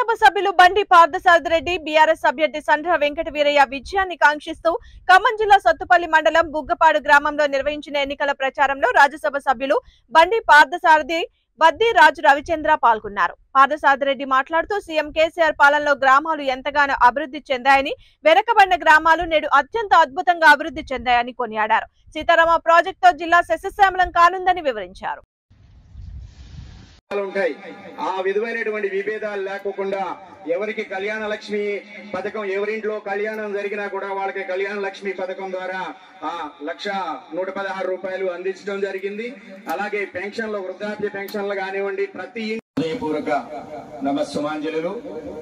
రాజ్యసభ సభ్యులు బండి పార్థసారథి రెడ్డి బీఆర్ఎస్ అభ్యర్థి సండ్ర వెంకట వీరయ్య విజయాన్ని కాంక్షిస్తూ ఖమ్మం జిల్లా సత్తుపల్లి మండలం బుగ్గపాడు గ్రామంలో నిర్వహించిన ఎన్నికల ప్రచారంలో రాజ్యసభ సభ్యులు బండి పార్థసారథి బద్ది రాజు రవిచంద్ర పాల్గొన్నారు పార్థసారథి రెడ్డి మాట్లాడుతూ సీఎం కేసీఆర్ పాలనలో గ్రామాలు ఎంతగానో అభివృద్ధి చెందాయని వెనకబడిన గ్రామాలు నేడు అత్యంత అద్భుతంగా అభివృద్ధి చెందాయని కొనియాడారు సీతారామ ప్రాజెక్టుతో జిల్లా సస్యశ్యామలం కానుందని వివరించారు ఉంటాయి ఆ విధమైనటువంటి విభేదాలు లేకోకుండా ఎవరికి కళ్యాణ లక్ష్మి పథకం ఎవరింట్లో కళ్యాణం జరిగినా కూడా వాళ్ళకి కళ్యాణ లక్ష్మి పథకం ద్వారా ఆ లక్ష నూట పదహారు రూపాయలు అందించడం జరిగింది అలాగే పెన్షన్లు వృద్ధాప్య పెన్షన్లు కానివ్వండి ప్రతి ఇంటి హృదయపూర్వక నమస్సుమాంజలు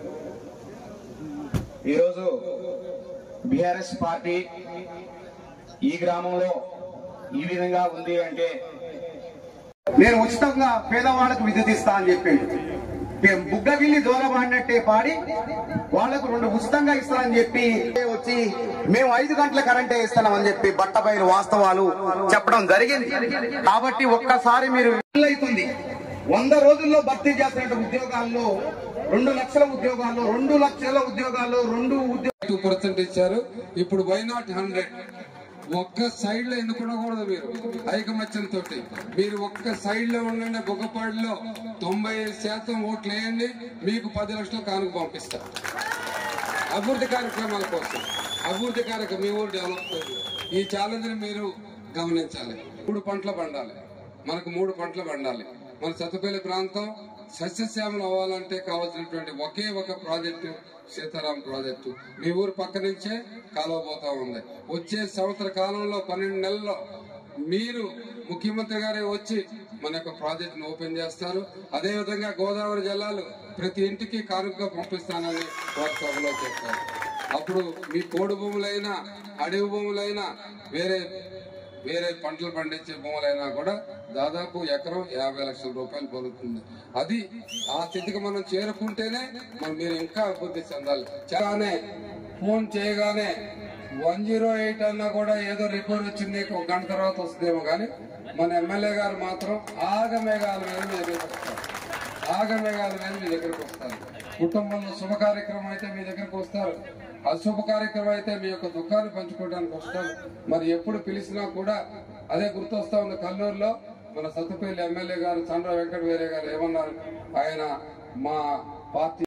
ఈరోజు బీఆర్ఎస్ పార్టీ ఈ గ్రామంలో ఈ విధంగా ఉంది అంటే నేను ఉచితంగా పేదవాళ్ళకు విద్యుత్ ఇస్తా అని చెప్పిండు మేము బుగ్గగిల్లి దూరం ఆడినట్టే పాడి వాళ్లకు రెండు ఉచితంగా ఇస్తానని చెప్పి వచ్చి మేము ఐదు గంటల కరెంటే ఇస్తున్నామని చెప్పి బట్టబయలు వాస్తవాలు చెప్పడం జరిగింది కాబట్టి ఒక్కసారి మీరు అవుతుంది వంద రోజుల్లో భర్తీ చేస్తున్న ఉద్యోగాల్లో రెండు లక్షల ఉద్యోగాల్లో రెండు లక్షల ఉద్యోగాల్లో రెండు ఉద్యోగాలు టూ పర్సెంట్ ఇచ్చారు ఇప్పుడు వై నాట్ హండ్రెడ్ ఒక్క సైడ్ లో ఎన్నుకోకూడదు మీరు ఐకమత్యం తోటి మీరు ఒక్క సైడ్ లో ఉండండి బొగ్గపాడులో తొంభై శాతం ఓట్లు వేయండి మీకు పది లక్షలు కానుక పంపిస్తారు అభివృద్ధి కార్యక్రమాల కోసం అభివృద్ధి కార్యక్రమం మీ ఊరు డెవలప్ ఈ ఛాలెంజ్ మీరు గమనించాలి మూడు పంటలు పండాలి మనకు మూడు పంటలు పండాలి మన సత్తుపల్లి ప్రాంతం సస్యశ్యామలం అవ్వాలంటే కావాల్సినటువంటి ఒకే ఒక ప్రాజెక్టు సీతారాం ప్రాజెక్టు మీ ఊరు పక్క నుంచే కాలువ పోతా ఉంది వచ్చే సంవత్సర కాలంలో పన్నెండు నెలల్లో మీరు ముఖ్యమంత్రి గారే వచ్చి మన యొక్క ప్రాజెక్ట్ ను ఓపెన్ చేస్తారు అదే విధంగా గోదావరి జిల్లాలు ప్రతి ఇంటికి కానుకగా పంపిస్తానని వారి సభలో చెప్పారు అప్పుడు మీ కోడి భూములైనా అడవి భూములైనా వేరే వేరే పంటలు పండించే భూములైనా కూడా దాదాపు ఎకరం యాభై లక్షల రూపాయలు పలుకుతుంది అది ఆ స్థితికి మనం చేరుకుంటేనే మనం మీరు ఇంకా అభివృద్ధి చెందాలి చాలానే ఫోన్ చేయగానే వన్ జీరో ఎయిట్ అన్నా కూడా ఏదో రిపోర్ట్ వచ్చింది ఒక గంట తర్వాత వస్తుందేమో కానీ మన ఎమ్మెల్యే గారు మాత్రం ఆగమేఘాల మీద మీ దగ్గరికి వస్తారు ఆగమేఘాల మీద మీ దగ్గరికి వస్తారు కుటుంబంలో శుభ కార్యక్రమం అయితే మీ దగ్గరికి వస్తారు అశుభ కార్యక్రమం అయితే మీ యొక్క దుఃఖాన్ని పంచుకోవడానికి వస్తారు మరి ఎప్పుడు పిలిచినా కూడా అదే గుర్తొస్తా ఉంది కల్లూరులో మన సత్తుపల్లి ఎమ్మెల్యే గారు చంద్ర వెంకట వేరే గారు ఏమన్నారు ఆయన మా పార్టీ